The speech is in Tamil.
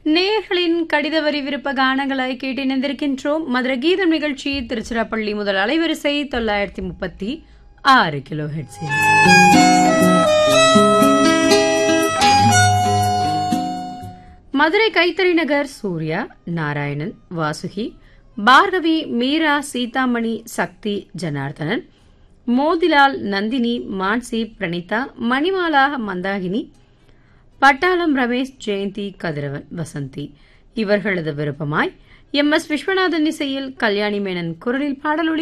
நேயர்களின் கடித வரி விருப்ப கானங்களாய் கேட்டு இணைந்திருக்கின்றோம் மதுர கீதம் நிகழ்ச்சி திருச்சிராப்பள்ளி முதல் அலைவரிசை தொள்ளாயிரத்தி முப்பத்தி ஆறு கிலோ ஹெட்ஸில் மதுரை கைத்தறி நகர் சூர்யா நாராயணன் வாசுகி பார்கவி மீரா சீதாமணி சக்தி ஜனார்தனன் மோதிலால் நந்தினி மான்சி பிரணீதா மணிமாலா மந்தாகினி பட்டாளம் ரமேஷ் ஜெயந்தி கதிரவன் வசந்தி இவர்களது விருப்பமாய் எம் எஸ் விஸ்வநாதன் இசையில் கல்யாணி மேனன் குரலில் பாடலொலி